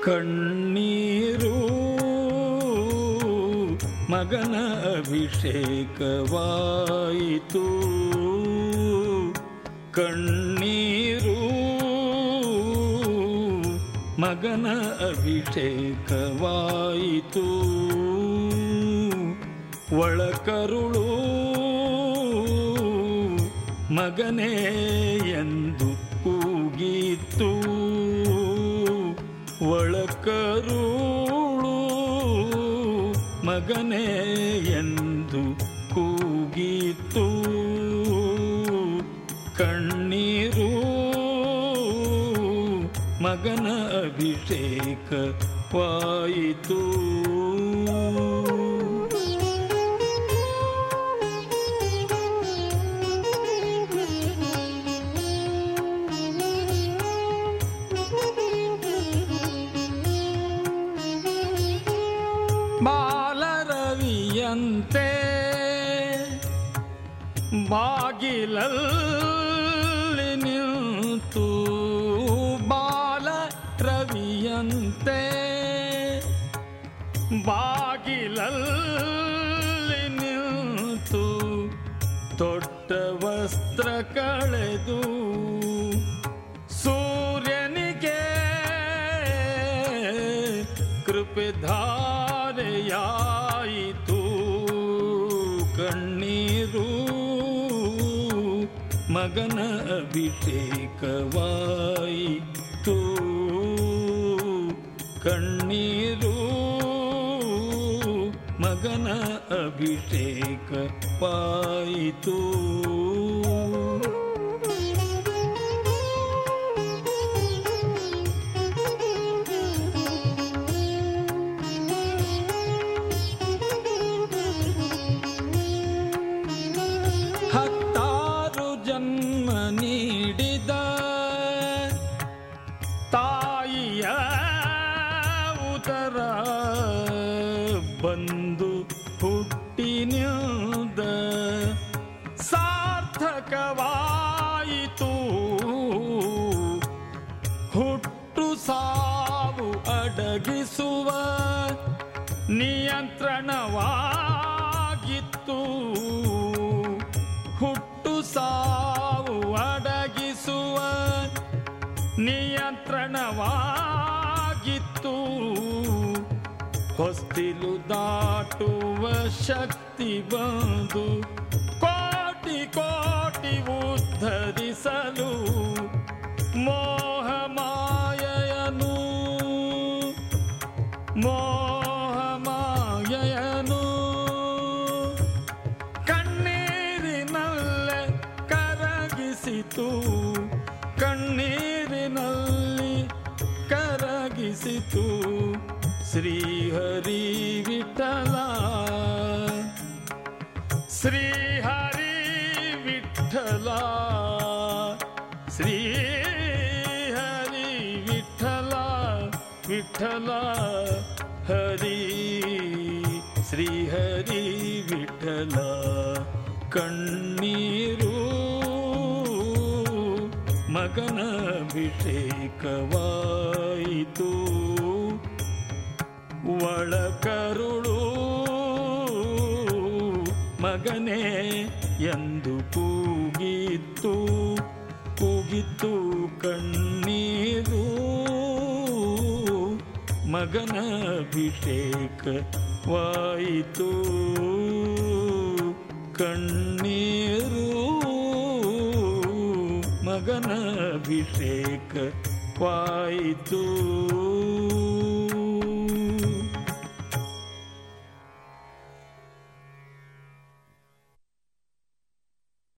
ಕಣ್ಣೀರು ಮಗನ ಅಭಿಷೇಕವಾಯಿತು ಕಣ್ಣೀರು ಮಗನ ಅಭಿಷೇಕವಾಯಿತು ಒಳಕರುಳು ಮಗನೇ ಎಂದು ಕೂಗಿತ್ತು ಒಳಕರುಳು ಮಗನೇ ಎಂದು ಕೂಗಿತ್ತು ಕಣ್ಣೀರು ಮಗನ ಅಭಿಷೇಕವಾಯಿತು ಬಾಲರವಿಯಂತೆ ಬಾಗಿಲಲ್ಲಿ ನಿಂತು ಬಾಲ ರವಿಯಂತೆ ಬಾಗಿಲಲ್ಲಿ ನಿಂತು ದೊಡ್ಡ ವಸ್ತ್ರ ಕಳೆದು ಸೂರ್ಯನಿಗೆ ಕೃಪೆ ಧಾರೆಯಾಯಿತು ಕಣ್ಣೀರು ಮಗನ ಅಭಿಷೇಕವಾಯಿತು ಕಣ್ಣೀರು ಮಗನ ಅಭಿಷೇಕವಾಯಿತು ಹತ್ತಾರು ಜನ್ಮ ನೀಡಿದ ತಾಯಿಯ ಉದರ ಬಂದು ಹುಟ್ಟಿನಿಂದ ಸಾರ್ಥಕವಾಯಿತು ಹುಟ್ಟು ಸಾವು ಅಡಗಿಸುವ ನಿಯಂತ್ರಣವಾಗಿತ್ತು ಹುಟ್ಟು ಸಾವು ಅಡಗಿಸುವ ನಿಯಂತ್ರಣವಾಗಿತ್ತು ಹೊಸ್ತಿಲು ದಾಟುವ ಶಕ್ತಿ ಬಂದು ಕೋಟಿ ಕೋಟಿ ಉದ್ಧರಿಸಲು ಮೋಹ ಮಾಯನು ಮೋಹ ಮಾಯನು ಕಣ್ಣೀರಿನಲ್ಲೇ ಕರಗಿಸಿತು ಕಣ್ಣೀರಿನಲ್ಲಿ ಕರಗಿಸಿತು ಶ್ರೀಹರಿ ವಿಠಲ ಶ್ರೀಹರಿ ವಿಠಲ ಶ್ರೀಹರಿ ವಿಠಲ ವಿಠಲ ಹರಿ ಶ್ರೀಹರಿ ವಿಠಲ ಕಣ್ಣೀರು ಮಗನ ಅಭಿಷೇಕವಾಯಿತು ಒಳಕರುಳು ಮಗನೇ ಎಂದು ಕೂಗಿತ್ತು ಕೂಗಿತ್ತು ಕಣ್ಣೀರು ಮಗನ ಅಭಿಷೇಕವಾಯಿತು ಕಣ್ಣೀರು ಮಗನ ಅಭಿಷೇಕವಾಯಿತು